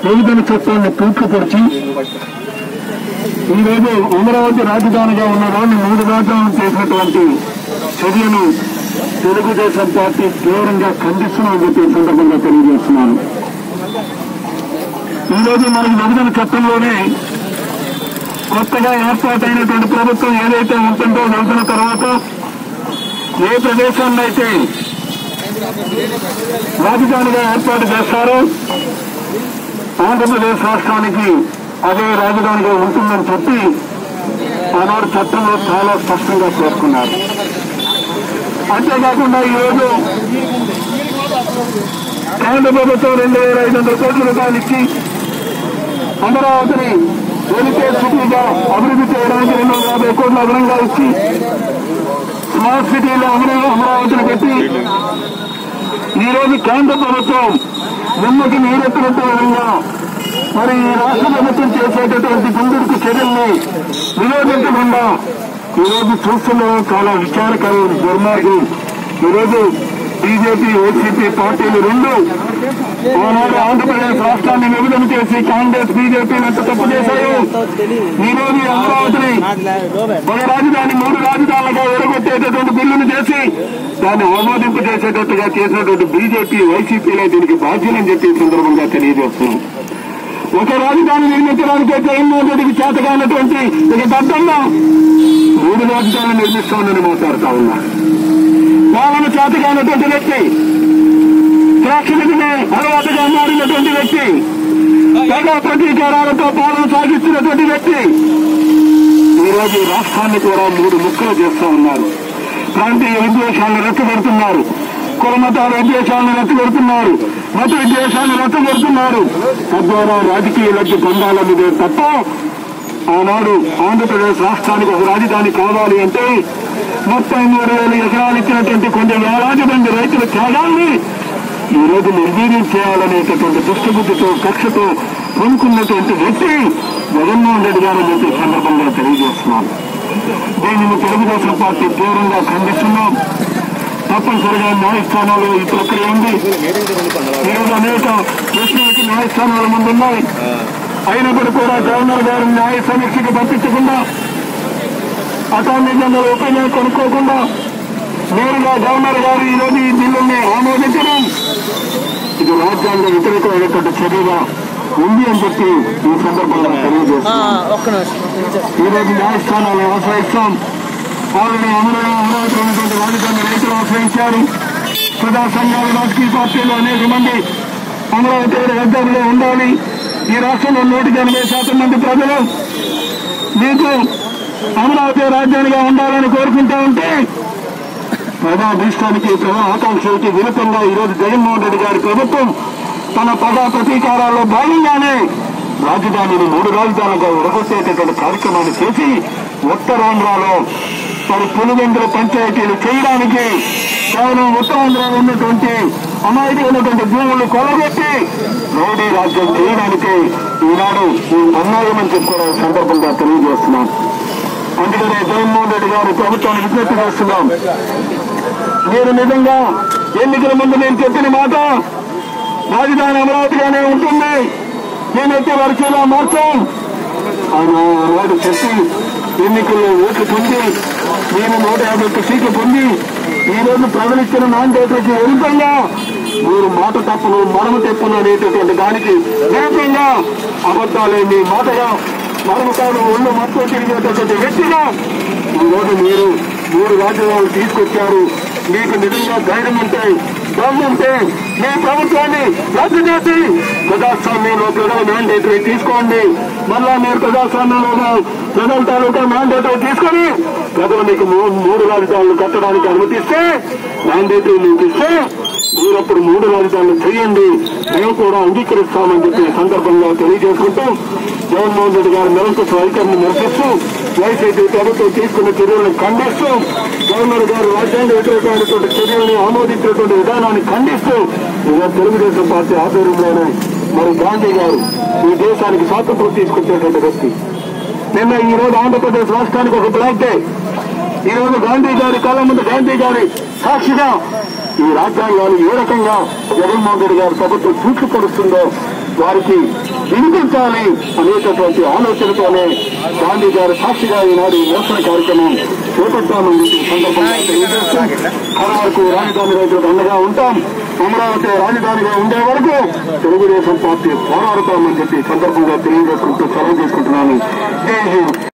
విభజన చట్టాన్ని తూట్లుపరిచి ఈరోజు అమరావతి రాజధానిగా ఉన్న దాన్ని మూడు రాజ్యాలను చేసినటువంటి చర్యను తెలుగుదేశం పార్టీ తీవ్రంగా ఖండిస్తున్నామని చెప్పి ఈ సందర్భంగా తెలియజేస్తున్నాను ఈరోజు మనకి విభజన చట్టంలోనే కొత్తగా ఏర్పాటైనటువంటి ప్రభుత్వం ఏదైతే ఉంటుందో విభజన తర్వాత ఏ ప్రదేశాన్ని అయితే రాజధానిగా ఏర్పాటు చేస్తారో ఆంధ్రప్రదేశ్ రాష్ట్రానికి అదే రాజధానిగా ఉంటుందని చెప్పి ఆనాడు చట్టంలో చాలా స్పష్టంగా పేర్కొన్నారు అంతేకాకుండా ఈరోజు కేంద్ర ప్రభుత్వం రెండు వేల ఐదు వందల కోట్ల రూపాయలు ఇచ్చి అమరావతిని హెరిటేజ్ సిటీగా అభివృద్ధి చేయడానికి రెండు వందల యాభై కోట్ల అదనంగా ఇచ్చి స్మార్ట్ సిటీలో అమరా- అమరావతిని పెట్టి ఈ రోజు కేంద్ర ప్రభుత్వం నిమ్మకి నీరెత్తినట్టు విధంగా మరి ఈ రాష్ట్ర ప్రభుత్వం చేసేటటువంటి కుందుడుకు చర్యల్ని విరోధించకుండా ఈ రోజు చూస్తున్నాం చాలా విచారకరమైన దుర్మార్గం ఈరోజు బీజేపీ ఓసీపీ పార్టీలు రెండు ఆనాడు ఆంధ్రప్రదేశ్ రాష్ట్రాన్ని విభజన చేసి కాంగ్రెస్ బీజేపీ ఎంత తప్పు చేశాయో ఈ రోజు ఈ అమరావతిని ఒక రాజధాని మూడు రాజధానులుగా ఎరగొట్టేటటువంటి బిల్లును చేసి దాన్ని ఆమోదింపు చేసేటట్టుగా చేసినటువంటి బీజేపీ వైసీపీలే దీనికి బాధ్యులని చెప్పి ఈ సందర్భంగా తెలియజేస్తున్నాం ఒక రాజధాని నిర్మించడానికి జగన్మోహన్ రెడ్డికి చేతగానటువంటి ఒక దట్టంగా మూడు రాజధానులు నిర్మిస్తామని మాట్లాడుతా ఉన్నారు పాలన చేతగానటువంటి వ్యక్తి సురక్షితంగా అలవాటుగా మారినటువంటి వ్యక్తి ప్రజా ప్రతీకారాలతో పాలన సాగిస్తున్నటువంటి వ్యక్తి ఈ రోజు ఈ రాష్ట్రాన్ని కూడా మూడు ముక్కలు చేస్తూ ఉన్నారు ప్రాంతీయ విద్వేషాలను రెచ్చగొడుతున్నారు కుల మతాల విద్వేషాలను రెచ్చగొడుతున్నారు మత విద్వేషాలను రెచ్చగొడుతున్నారు తద్వారా రాజకీయ లబ్ధి పొందాలన్నదే తప్ప ఆనాడు ఆంధ్రప్రదేశ్ రాష్ట్రానికి ఒక రాజధాని కావాలి అంటే మొత్తం మూడు వేల ఎకరాలు ఇచ్చినటువంటి కొన్ని వేలాది మంది రైతుల త్యాగాల్ని ఈ రోజు నిర్వీర్యం చేయాలనేటటువంటి దుష్టబుద్ధితో కక్షతో కొనుక్కున్నటువంటి వ్యక్తి జగన్మోహన్ రెడ్డి గారు చెప్పే సందర్భంగా తెలియజేస్తున్నాను దీనిని తెలుగుదేశం పార్టీ తీవ్రంగా ఖండిస్తున్నాం తప్పనిసరిగా న్యాయస్థానాలు ఈ ప్రక్రియ ఉంది ఈరోజు అనేక ప్రశ్నలకి న్యాయస్థానాల ముందు ఉన్నాయి అయినప్పుడు కూడా గవర్నర్ గారు న్యాయ సమీక్షకు పంపించకుండా అటార్నీ జనరల్ ఒపీనియన్ కొనుక్కోకుండా నేరుగా గవర్నర్ గారు ఈ రోజు ఈ బిల్లుని ఆమోదించడం ఇది రాజ్యాంగ వ్యతిరేకమైనటువంటి చర్యగా ఉంది అని చెప్పి ఈ సందర్భంగా తెలియజేస్తున్నాం ఒక్క నిమిషం ఈ రోజు న్యాయస్థానాలను ఆశ్రయిస్తాం ఆల్రెడీ అమరావతి అమరావతి ఉన్నటువంటి రాజధాని రైతులు ఆశ్రయించారు ప్రజా సంఘాలు రాజకీయ పార్టీలు అనేక మంది అమరావతి రాజధానిలో ఉండాలి ఈ రాష్ట్రంలో నూటికి ఎనభై శాతం మంది ప్రజలు మీకు అమరావతి రాజధానిగా ఉండాలని కోరుకుంటా ఉంటే ప్రజా అభిష్టానికి ప్రజా ఆకాంక్షలకి విరుద్ధంగా ఈరోజు జగన్మోహన్ రెడ్డి గారి ప్రభుత్వం తన ప్రజా ప్రతీకారాల్లో భాగంగానే రాజధానిని మూడు రాజధానులుగా ఉడగొట్టేటటువంటి కార్యక్రమాన్ని చేసి ఉత్తరాంధ్రలో మరి పులివెందుల పంచాయతీలు చేయడానికి కేవలం ఉత్తరాంధ్రలో ఉన్నటువంటి అమాయకులైనటువంటి భూములు కొలగొట్టి రౌడీ రాజ్యం చేయడానికి ఈనాడు ఈ అన్యాయమని చెప్పి కూడా ఈ సందర్భంగా తెలియజేస్తున్నాం అందుకనే జగన్మోహన్ రెడ్డి గారు ప్రభుత్వాన్ని విజ్ఞప్తి చేస్తున్నాం మీరు నిజంగా ఎన్నికల ముందు నేను చెప్పిన మాట రాజధాని అమరావతిగానే ఉంటుంది నేనైతే వరుసగా మార్చాం ఆయన ఆనాడు చెప్పి ఎన్నికల్లో ఓట్లు పొంది నేను నూట యాభై ఒక్క సీట్లు పొంది ఈ రోజు ప్రజలు ఇచ్చిన నాందేటకి విరుద్ధంగా మీరు మాట తప్పును మరమ తెప్పును అనేటటువంటి దానికి విరుద్ధంగా అబద్ధాలే మీ మాటగా మరమతాను ఒళ్ళు మొత్తం తిరిగేటటువంటి వ్యక్తిగా ఈ రోజు మీరు మూడు రాజ్యాలు తీసుకొచ్చారు మీకు నిజంగా ధైర్యం ఉంటే దమ్ముంటే మీ ప్రభుత్వాన్ని రద్దు చేసి ప్రజాస్వామ్యంలో ప్రజల మ్యాండేట్ తీసుకోండి మళ్ళా మీరు ప్రజాస్వామ్యంలో ప్రజల తాలూకా మ్యాండేట్ తీసుకొని ప్రజలు మీకు మూ- మూడు రాజధానులు కట్టడానికి అనుమతిస్తే మ్యాండేట్ మీకు ఇస్తే మీరప్పుడు మూడు రాజధానులు చేయండి మేము కూడా అంగీకరిస్తామని చెప్పి ఈ సందర్భంగా తెలియజేసుకుంటూ జగన్మోహన్ రెడ్డి గారి నిరంకుశ వైఖరిని నిరసిస్తూ వైసీపీ ప్రభుత్వం తీసుకున్న చర్యలను ఖండిస్తూ గవర్నర్ గారు రాజ్యాంగ వ్యతిరేకమైనటువంటి చర్యలను ఆమోదించినటువంటి విధానాన్ని ఖండిస్తూ ఇవాళ తెలుగుదేశం పార్టీ ఆధ్వర్యంలోనే మరి గాంధీ గారు ఈ దేశానికి స్వాతంత్రం తీసుకొచ్చేటువంటి వ్యక్తి నిన్న ఈ రోజు ఆంధ్రప్రదేశ్ రాష్ట్రానికి ఒక బ్లాక్ డే ఈ రోజు గాంధీ గారి కళ్ళ ముందు గాంధీ గారి సాక్షిగా ఈ రాజ్యాంగాలు ఏ రకంగా జగన్మోహన్ రెడ్డి గారి ప్రభుత్వం చూసుకొడుస్తుందో వారికి వినిపించాలి అనేటటువంటి ఆలోచనతోనే గాంధీ గారు సాక్షిగా ఈనాడు ఈ నిరసన కార్యక్రమం చేపట్టామని చెప్పి ఈ సందర్భంగా తెలియజేస్తూ వరకు రాజధాని రైతులకు అండగా ఉంటాం అమరావతి రాజధానిగా ఉండే వరకు తెలుగుదేశం పార్టీ పోరాడతామని చెప్పి ఈ సందర్భంగా తెలియజేసుకుంటూ సెలవు చేసుకుంటున్నాను జై హింద్